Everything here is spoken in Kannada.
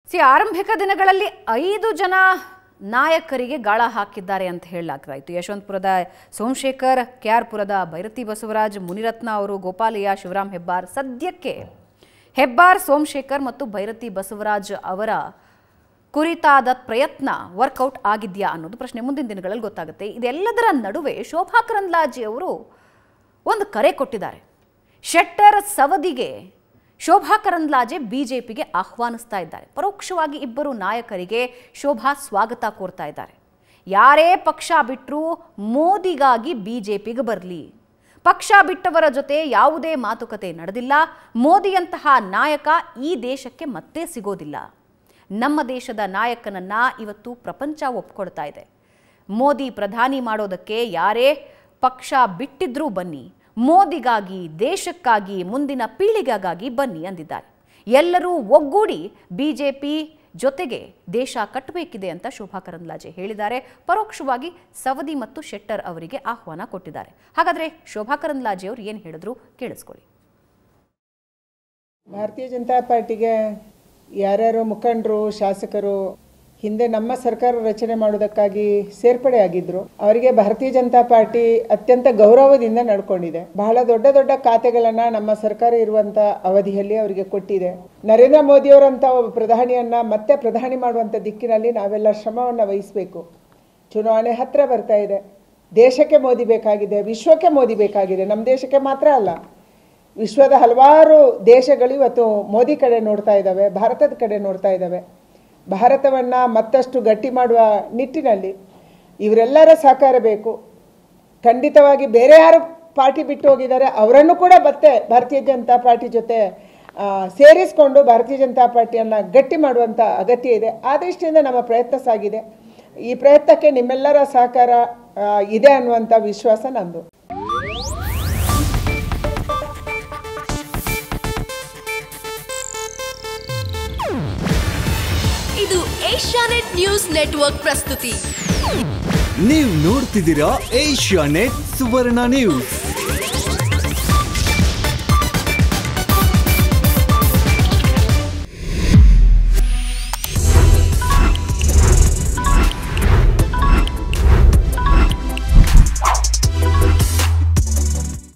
ಸಿ ಆರಂಭಿಕ ದಿನಗಳಲ್ಲಿ ಐದು ಜನ ನಾಯಕರಿಗೆ ಗಾಳ ಹಾಕಿದ್ದಾರೆ ಅಂತ ಹೇಳಲಾಗ್ತಾಯಿತ್ತು ಯಶವಂತಪುರದ ಸೋಮಶೇಖರ್ ಕೆ ಆರ್ ಪುರದ ಭೈರತಿ ಬಸವರಾಜ್ ಮುನಿರತ್ನ ಅವರು ಗೋಪಾಲಯ್ಯ ಶಿವರಾಮ್ ಹೆಬ್ಬಾರ್ ಸದ್ಯಕ್ಕೆ ಹೆಬ್ಬಾರ್ ಸೋಮಶೇಖರ್ ಮತ್ತು ಭೈರತಿ ಬಸವರಾಜ್ ಅವರ ಕುರಿತಾದ ಪ್ರಯತ್ನ ವರ್ಕೌಟ್ ಆಗಿದೆಯಾ ಅನ್ನೋದು ಪ್ರಶ್ನೆ ಮುಂದಿನ ದಿನಗಳಲ್ಲಿ ಗೊತ್ತಾಗುತ್ತೆ ಇದೆಲ್ಲದರ ನಡುವೆ ಶೋಭಾ ಕರಂದ್ಲಾಜೆ ಅವರು ಒಂದು ಕರೆ ಕೊಟ್ಟಿದ್ದಾರೆ ಶೆಟ್ಟರ್ ಸವದಿಗೆ ಶೋಭಾ ಕರಂದ್ಲಾಜೆ ಬಿಜೆಪಿಗೆ ಆಹ್ವಾನಿಸ್ತಾ ಇದ್ದಾರೆ ಪರೋಕ್ಷವಾಗಿ ಇಬ್ಬರು ನಾಯಕರಿಗೆ ಶೋಭಾ ಸ್ವಾಗತ ಕೋರ್ತಾ ಇದ್ದಾರೆ ಯಾರೇ ಪಕ್ಷ ಬಿಟ್ಟರೂ ಮೋದಿಗಾಗಿ ಬಿಜೆಪಿಗೆ ಬರಲಿ ಪಕ್ಷ ಬಿಟ್ಟವರ ಜೊತೆ ಯಾವುದೇ ಮಾತುಕತೆ ನಡೆದಿಲ್ಲ ಮೋದಿಯಂತಹ ನಾಯಕ ಈ ದೇಶಕ್ಕೆ ಮತ್ತೆ ಸಿಗೋದಿಲ್ಲ ನಮ್ಮ ದೇಶದ ನಾಯಕನನ್ನ ಇವತ್ತು ಪ್ರಪಂಚ ಒಪ್ಕೊಳ್ತಾ ಇದೆ ಮೋದಿ ಪ್ರಧಾನಿ ಮಾಡೋದಕ್ಕೆ ಯಾರೇ ಪಕ್ಷ ಬಿಟ್ಟಿದ್ರೂ ಬನ್ನಿ ಮೋದಿಗಾಗಿ ದೇಶಕ್ಕಾಗಿ ಮುಂದಿನ ಪೀಳಿಗೆಗಾಗಿ ಬನ್ನಿ ಅಂದಿದ್ದಾರೆ ಎಲ್ಲರೂ ಒಗ್ಗೂಡಿ ಬಿಜೆಪಿ ಜೊತೆಗೆ ದೇಶ ಕಟ್ಟಬೇಕಿದೆ ಅಂತ ಶೋಭಾ ಕರಂದ್ಲಾಜೆ ಹೇಳಿದ್ದಾರೆ ಪರೋಕ್ಷವಾಗಿ ಸವದಿ ಮತ್ತು ಶೆಟ್ಟರ್ ಅವರಿಗೆ ಆಹ್ವಾನ ಕೊಟ್ಟಿದ್ದಾರೆ ಹಾಗಾದ್ರೆ ಶೋಭಾ ಕರಂದ್ಲಾಜೆ ಅವರು ಏನು ಹೇಳಿದ್ರು ಕೇಳಿಸ್ಕೊಳ್ಳಿ ಭಾರತೀಯ ಜನತಾ ಪಾರ್ಟಿಗೆ ಯಾರ್ಯಾರು ಮುಖಂಡರು ಶಾಸಕರು ಹಿಂದೆ ನಮ್ಮ ಸರ್ಕಾರ ರಚನೆ ಮಾಡೋದಕ್ಕಾಗಿ ಸೇರ್ಪಡೆ ಆಗಿದ್ರು ಅವರಿಗೆ ಭಾರತೀಯ ಜನತಾ ಪಾರ್ಟಿ ಅತ್ಯಂತ ಗೌರವದಿಂದ ನಡ್ಕೊಂಡಿದೆ ಬಹಳ ದೊಡ್ಡ ದೊಡ್ಡ ಖಾತೆಗಳನ್ನ ನಮ್ಮ ಸರ್ಕಾರ ಇರುವಂತ ಅವಧಿಯಲ್ಲಿ ಅವರಿಗೆ ಕೊಟ್ಟಿದೆ ನರೇಂದ್ರ ಮೋದಿಯವರಂತ ಒಬ್ಬ ಪ್ರಧಾನಿಯನ್ನ ಮತ್ತೆ ಪ್ರಧಾನಿ ಮಾಡುವಂತ ದಿಕ್ಕಿನಲ್ಲಿ ನಾವೆಲ್ಲ ಶ್ರಮವನ್ನ ವಹಿಸಬೇಕು ಚುನಾವಣೆ ಹತ್ರ ಬರ್ತಾ ಇದೆ ದೇಶಕ್ಕೆ ಮೋದಿ ಬೇಕಾಗಿದೆ ವಿಶ್ವಕ್ಕೆ ಮೋದಿ ಬೇಕಾಗಿದೆ ನಮ್ಮ ದೇಶಕ್ಕೆ ಮಾತ್ರ ಅಲ್ಲ ವಿಶ್ವದ ಹಲವಾರು ದೇಶಗಳು ಇವತ್ತು ಮೋದಿ ಕಡೆ ನೋಡ್ತಾ ಇದ್ದಾವೆ ಭಾರತದ ಕಡೆ ನೋಡ್ತಾ ಇದ್ದಾವೆ ಭಾರತವನ್ನು ಮತ್ತಷ್ಟು ಗಟ್ಟಿ ಮಾಡುವ ನಿಟ್ಟಿನಲ್ಲಿ ಇವರೆಲ್ಲರ ಸಹಕಾರ ಬೇಕು ಖಂಡಿತವಾಗಿ ಬೇರೆ ಯಾರು ಪಾರ್ಟಿ ಬಿಟ್ಟು ಹೋಗಿದ್ದಾರೆ ಅವರನ್ನು ಕೂಡ ಮತ್ತೆ ಭಾರತೀಯ ಜನತಾ ಪಾರ್ಟಿ ಜೊತೆ ಆ, ಸೇರಿಸ್ಕೊಂಡು ಭಾರತೀಯ ಜನತಾ ಪಾರ್ಟಿಯನ್ನು ಗಟ್ಟಿ ಮಾಡುವಂಥ ಅಗತ್ಯ ಇದೆ ಆ ದೃಷ್ಟಿಯಿಂದ ನಮ್ಮ ಪ್ರಯತ್ನ ಸಾಗಿದೆ ಈ ಪ್ರಯತ್ನಕ್ಕೆ ನಿಮ್ಮೆಲ್ಲರ ಸಹಕಾರ ಆ, ಇದೆ ಅನ್ನುವಂಥ ವಿಶ್ವಾಸ ನಂದು ಇದು ಏಷ್ಯಾನೆಟ್ ನ್ಯೂಸ್ ನೆಟ್ವರ್ಕ್ ಪ್ರಸ್ತುತಿ ನೀವು ನೋಡ್ತಿದ್ದೀರಾ ಏಷ್ಯಾ ನೆಟ್ ಸುವರ್ಣ ನ್ಯೂಸ್